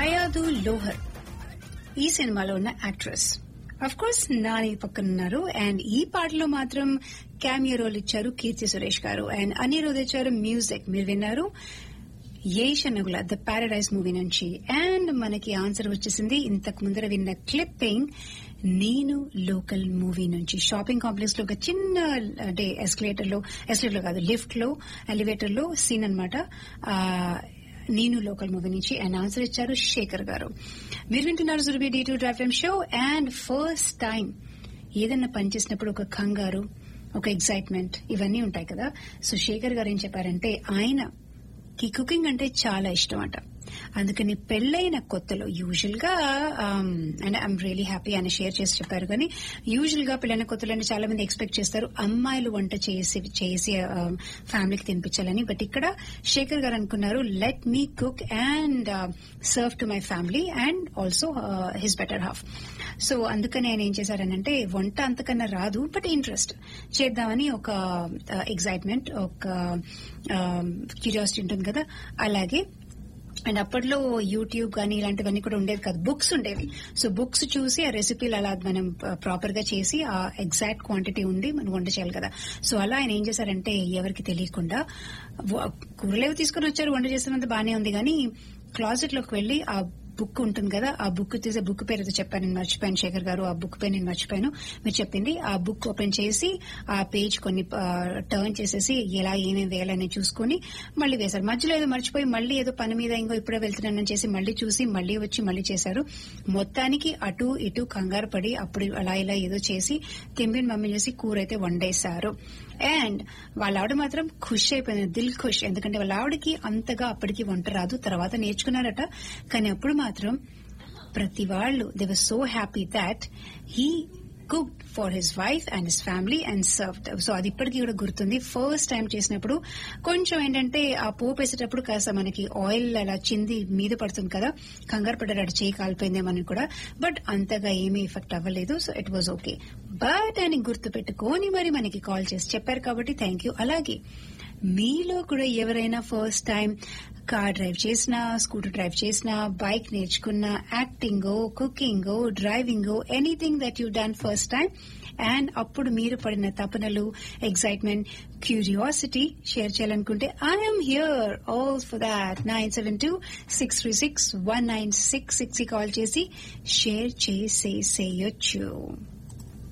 హయాదు లోహర్ ఈ సినిమాలో ఉన్న యాక్ట్రెస్ అఫ్ కోర్స్ నాని పక్కన ఉన్నారు అండ్ ఈ పాటలో మాత్రం క్యామియో రోల్ ఇచ్చారు కీర్తి సురేష్ గారు అండ్ అనిరుద్ ఇచ్చారు మ్యూజిక్ మీరు విన్నారు ఏష్ అనగుల ద పారడైజ్ మూవీ నుంచి అండ్ మనకి ఆన్సర్ వచ్చేసింది ఇంతకు ముందర విన్న క్లిప్పింగ్ నేను లోకల్ మూవీ నుంచి షాపింగ్ కాంప్లెక్స్ లో ఒక చిన్న అంటే ఎస్కలేటర్ లో ఎస్కలేటర్ లో కాదు లిఫ్ట్ లో ఎలివేటర్ లో సీన్ అనమాట నేను లోకల్ మూవీ నుంచి అండ్ ఆన్సర్ ఇచ్చారు శేఖర్ గారు మీరు వింటున్నారు Surabhi D two drive show and first time ఏదన్నా పనిచేసినప్పుడు ఒక కంగారు ఒక ఎక్సైట్మెంట్ ఇవన్నీ ఉంటాయి కదా సో శేఖర్ గారు ఏం చెప్పారంటే ఆయన కి కుకింగ్ అంటే చాలా ఇష్టం అంట అందుకని పెళ్లైన కొత్తలో యూజువల్ గా అండ్ ఐఎమ్ రియలీ హ్యాపీ అని షేర్ చేసి చెప్పారు కానీ యూజువల్ గా పెళ్లైన కొత్తలో చాలా మంది ఎక్స్పెక్ట్ చేస్తారు అమ్మాయిలు వంట చేసి చేసి ఫ్యామిలీకి తినిపించాలని బట్ ఇక్కడ శేఖర్ గారు అనుకున్నారు let me cook and serve to my family and also his better half so అందుకని ఆయన ఏం చేశారనంటే వంట అంతకన్నా రాదు బట్ ఇంట్రెస్ట్ చేద్దామని ఒక ఎగ్జైట్మెంట్ ఒక క్యూరియాసిటీ ఉంటుంది కదా అలాగే అండ్ అప్పట్లో యూట్యూబ్ కానీ ఇలాంటివన్నీ కూడా ఉండేవి కాదు బుక్స్ ఉండేవి సో బుక్స్ చూసి ఆ రెసిపీలు అలా మనం ప్రాపర్ గా చేసి ఆ ఎగ్జాక్ట్ క్వాంటిటీ ఉండి మనం వంట చేయాలి కదా సో అలా ఆయన ఏం చేశారంటే ఎవరికి తెలియకుండా కూరలేవి తీసుకుని వచ్చారు వంట చేస్తున్నంత బానే ఉంది కానీ క్లాజెట్ లోకి వెళ్లి ఆ బుక్ ఉంటుంది కదా ఆ బుక్ తీసే బుక్ పేరు ఏదో చెప్పాను నేను మర్చిపోయాను శేఖర్ గారు ఆ బుక్ పేరు నేను మర్చిపోయాను మీరు చెప్పింది ఆ బుక్ ఓపెన్ చేసి ఆ పేజ్ కొన్ని టర్న్ చేసేసి ఎలా ఏమేమి వేయాలని చూసుకుని మళ్ళీ వేశారు మధ్యలో ఏదో మర్చిపోయి మళ్ళీ ఏదో పని మీద ఇంకో ఇప్పుడే వెళ్తున్నానని చేసి మళ్ళీ చూసి మళ్ళీ వచ్చి మళ్ళీ చేశారు మొత్తానికి అటు ఇటు కంగారు పడి అప్పుడు అలా ఇలా ఏదో చేసి తింబిన్ మమ్మీ చేసి కూర అయితే వండేశారు అండ్ వాళ్ళ ఆవిడ మాత్రం ఖుషి అయిపోయింది దిల్ ఖుష్ ఎందుకంటే వాళ్ళ ఆవిడకి అంతగా అప్పటికి వంట రాదు తర్వాత నేర్చుకున్నారట కానీ అప్పుడు మాత్రం ప్రతి వాళ్ళు they were so happy that he cooked for his wife and his family and serve so అది ఇప్పటికీ కూడా గుర్తుంది ఫస్ట్ టైం చేసినప్పుడు కొంచెం ఏంటంటే ఆ పోపు వేసేటప్పుడు కాస్త మనకి ఆయిల్ అలా చింది మీద పడుతుంది కదా కంగారు పడ్డారు అటు చేయి కాలిపోయిందేమని కూడా బట్ అంతగా ఏమీ ఎఫెక్ట్ అవ్వలేదు so it was okay but అని గుర్తు పెట్టుకొని మరి మనకి కాల్ చేసి చెప్పారు కాబట్టి థ్యాంక్ యూ అలాగే మీలో కూడా ఎవరైనా ఫస్ట్ టైం కార్ డ్రైవ్ చేసినా స్కూటర్ డ్రైవ్ చేసినా బైక్ నేర్చుకున్నా acting cooking driving anything that you done first time and అప్పుడు మీరు పడిన తపనలు ఎగ్జైట్మెంట్ క్యూరియాసిటీ షేర్ చేయాలనుకుంటే I'm here all for that nine seven two six three six one nine six six call చేసి share చేసేసేయొచ్చు